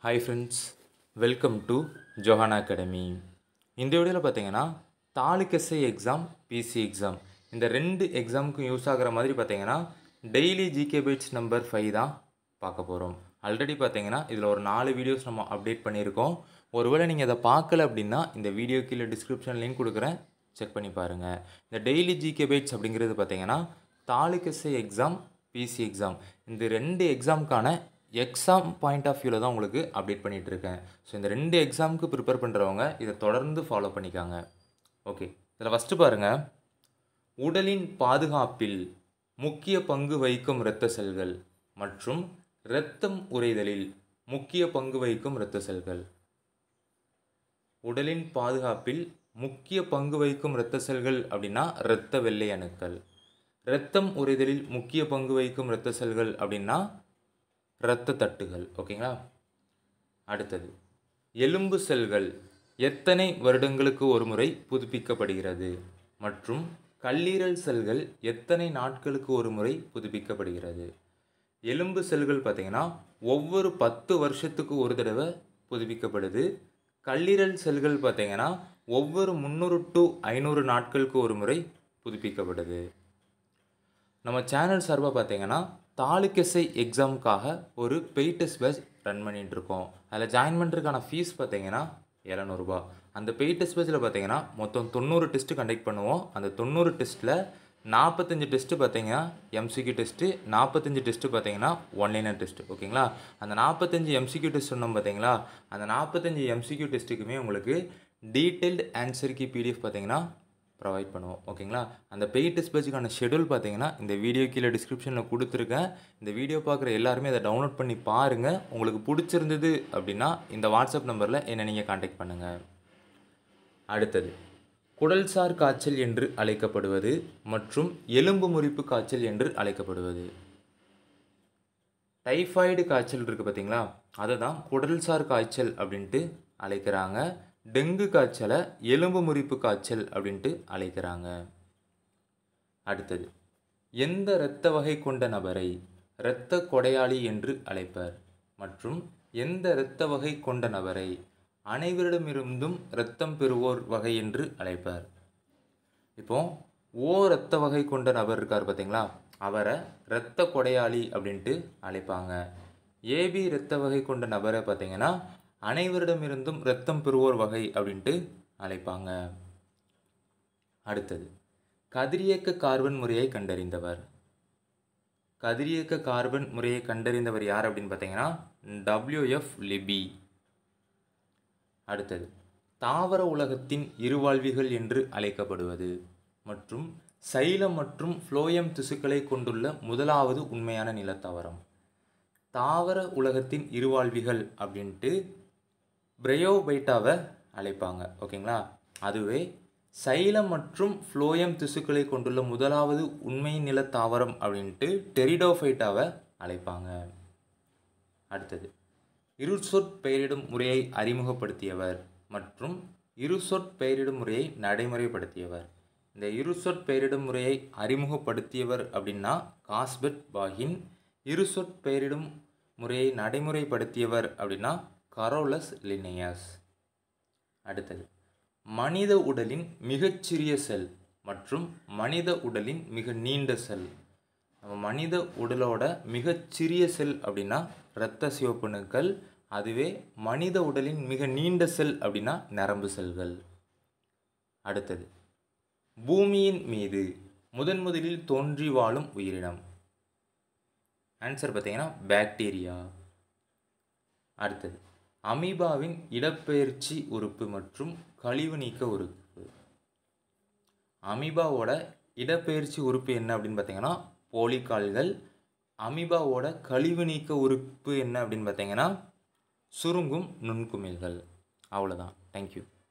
hi friends welcome to Johana academy இந்த வீடியோவில் பார்த்தீங்கன்னா தாலுக்கெஸ்ஐ எக்ஸாம் பிசி எக்ஸாம் இந்த ரெண்டு எக்ஸாமுக்கும் யூஸ் ஆகிற மாதிரி பார்த்தீங்கன்னா daily GK bytes number five தான் பார்க்க போகிறோம் ஆல்ரெடி பார்த்தீங்கன்னா இதில் ஒரு நாலு வீடியோஸ் நம்ம அப்டேட் பண்ணியிருக்கோம் ஒருவேளை நீங்கள் அதை பார்க்கல அப்படின்னா இந்த வீடியோ கீழே டிஸ்கிரிப்ஷன் லிங்க் கொடுக்குறேன் செக் பண்ணி பாருங்கள் இந்த டெய்லி ஜிகே பைட்ஸ் அப்படிங்கிறது பார்த்தீங்கன்னா தாலுக்கெஸ்ஐ எக்ஸாம் பிசி எக்ஸாம் இந்த ரெண்டு எக்ஸாமுக்கான எக்ஸாம் பாயிண்ட் ஆஃப் வியூவில் தான் உங்களுக்கு அப்டேட் பண்ணிகிட்டு இருக்கேன் ஸோ இந்த ரெண்டு எக்ஸாமுக்கு ப்ரிப்பேர் பண்ணுறவங்க இதை தொடர்ந்து ஃபாலோ பண்ணிக்காங்க ஓகே இதில் ஃபஸ்ட்டு பாருங்கள் உடலின் பாதுகாப்பில் முக்கிய பங்கு வகிக்கும் இரத்த செல்கள் மற்றும் இரத்தம் உறைதலில் முக்கிய பங்கு வகிக்கும் இரத்த செல்கள் உடலின் பாதுகாப்பில் முக்கிய பங்கு வகிக்கும் இரத்த செல்கள் அப்படின்னா இரத்த வெள்ளை அணுக்கள் இரத்தம் உறைதலில் முக்கிய பங்கு வகிக்கும் இரத்த செல்கள் அப்படின்னா இரத்த தட்டுகள் ஓகேங்களா அடுத்தது எலும்பு செல்கள் எத்தனை வருடங்களுக்கு ஒரு முறை புதுப்பிக்கப்படுகிறது மற்றும் கல்லீரல் செல்கள் எத்தனை நாட்களுக்கு ஒரு முறை புதுப்பிக்கப்படுகிறது எலும்பு செல்கள் பார்த்திங்கன்னா ஒவ்வொரு பத்து வருஷத்துக்கு ஒரு தடவை புதுப்பிக்கப்படுது கல்லீரல் செல்கள் பார்த்திங்கன்னா ஒவ்வொரு முந்நூறு டு ஐநூறு நாட்களுக்கு ஒரு முறை புதுப்பிக்கப்படுது நம்ம சேனல் சார்பாக பார்த்தீங்கன்னா தாலுக்கெஸ்ஐ எக்ஸாமுக்காக ஒரு பெய்ட் டெஸ்ட் பேட்ச் ரன் பண்ணிட்டு இருக்கோம் அதில் ஜாயின் பண்ணுறதுக்கான ஃபீஸ் பார்த்தீங்கன்னா இரநூறுபா அந்த பெய்ட் டெஸ்ட் பேட்சில் பார்த்தீங்கன்னா மொத்தம் தொண்ணூறு டெஸ்ட்டு கண்டக்ட் பண்ணுவோம் அந்த தொண்ணூறு டெஸ்ட்டில் நாற்பத்தஞ்சு டெஸ்ட்டு பார்த்தீங்கன்னா எம்சிக்யூ டெஸ்ட்டு நாற்பத்தஞ்சு டெஸ்ட்டு பார்த்தீங்கன்னா ஒன்லைனர் டெஸ்ட்டு ஓகேங்களா அந்த நாற்பத்தஞ்சு எம்சிக்யூ டெஸ்ட் சொன்னோம் பார்த்தீங்களா அந்த நாற்பத்தஞ்சு எம்சிக்யூ டெஸ்ட்டுக்குமே உங்களுக்கு டீட்டெயில்டு ஆன்சர் கி பிடிஎஃப் பார்த்தீங்கன்னா ப்ரொவைட் பண்ணுவோம் ஓகேங்களா அந்த பெய்ட் டெஸ்ட் பேட்சுக்கான ஷெடியூல் பார்த்தீங்கன்னா இந்த வீடியோ கீழே டிஸ்கிரிப்ஷனில் கொடுத்துருக்கேன் இந்த வீடியோ பார்க்குற எல்லாருமே அதை டவுன்லோட் பண்ணி பாருங்கள் உங்களுக்கு பிடிச்சிருந்தது அப்படின்னா இந்த வாட்ஸ்அப் நம்பரில் என்னை நீங்கள் காண்டாக்ட் பண்ணுங்கள் அடுத்தது குடல்சார் காய்ச்சல் என்று அழைக்கப்படுவது மற்றும் எலும்பு முறிப்பு காய்ச்சல் என்று அழைக்கப்படுவது டைஃபாய்டு காய்ச்சல் இருக்குது பார்த்தீங்களா அதை தான் குடல்சார் காய்ச்சல் அப்படின்ட்டு அழைக்கிறாங்க டெங்கு காய்ச்சலை எலும்பு முறிப்பு காய்ச்சல் அப்படின்ட்டு அழைக்கிறாங்க அடுத்தது எந்த இரத்த வகை கொண்ட நபரை இரத்த கொடையாளி என்று அழைப்பர் மற்றும் எந்த இரத்த வகை கொண்ட நபரை அனைவரிடமிருந்தும் இரத்தம் பெறுவோர் வகை என்று அழைப்பர் இப்போ ஓ இரத்த வகை கொண்ட நபர் இருக்கார் பார்த்தீங்களா அவரை இரத்த கொடையாளி அப்படின்ட்டு அழைப்பாங்க ஏபி இரத்த வகை கொண்ட நபரை பார்த்தீங்கன்னா அனைவரிடமிருந்தும் இரத்தம் பெறுவோர் வகை அப்படின்ட்டு அழைப்பாங்க அடுத்தது கதிரியக்க கார்பன் முறையை கண்டறிந்தவர் கதிரியக்க கார்பன் முறையை கண்டறிந்தவர் யார் அப்படின்னு பார்த்தீங்கன்னா டபிள்யூஎஃப் லிபி அடுத்தது தாவர உலகத்தின் இருவாழ்விகள் என்று அழைக்கப்படுவது மற்றும் சைலம் மற்றும் ஃப்ளோயம் திசுக்களை கொண்டுள்ள முதலாவது உண்மையான நிலத்தாவரம் தாவர உலகத்தின் இருவாழ்விகள் அப்படின்ட்டு பிரயோபைட்டாவை அழைப்பாங்க ஓகேங்களா அதுவே சைலம் மற்றும் ஃப்ளோயம் திசுக்களை கொண்டுள்ள முதலாவது உண்மை நில தாவரம் அப்படின்ட்டு டெரிடோஃபைட்டாவை அழைப்பாங்க அடுத்தது இருசொற் பெயரிடும் முறையை அறிமுகப்படுத்தியவர் மற்றும் இருசொற் பெயரிடும் முறையை நடைமுறைப்படுத்தியவர் இந்த இருசொற் பெயரிடும் முறையை அறிமுகப்படுத்தியவர் அப்படின்னா காஸ்பெட் பாகின் இருசொற் பெயரிடும் முறையை நடைமுறைப்படுத்தியவர் அப்படின்னா கரோலஸ் லினியஸ் அடுத்தது மனித உடலின் மிகச்சிறிய செல் மற்றும் மனித உடலின் மிக நீண்ட செல் நம்ம மனித உடலோட மிகச்சிறிய செல் அப்படின்னா இரத்த சிவப்பணுக்கள் அதுவே மனித உடலின் மிக நீண்ட செல் அப்படின்னா நரம்பு செல்கள் அடுத்தது பூமியின் மீது முதன் முதலில் தோன்றி வாழும் உயிரினம் ஆன்சர் பார்த்தீங்கன்னா பாக்டீரியா அடுத்தது அமீபாவின் இடப்பெயர்ச்சி உறுப்பு மற்றும் கழிவு நீக்க உறுப்பு அமீபாவோட இடப்பெயர்ச்சி உறுப்பு என்ன அப்படின்னு பார்த்தீங்கன்னா போலிகால்கள் அமீபாவோட கழிவு நீக்க உறுப்பு என்ன அப்படின்னு பார்த்தீங்கன்னா சுருங்கும் நுண்குமிழ்கள் அவ்வளோதான் தேங்க்யூ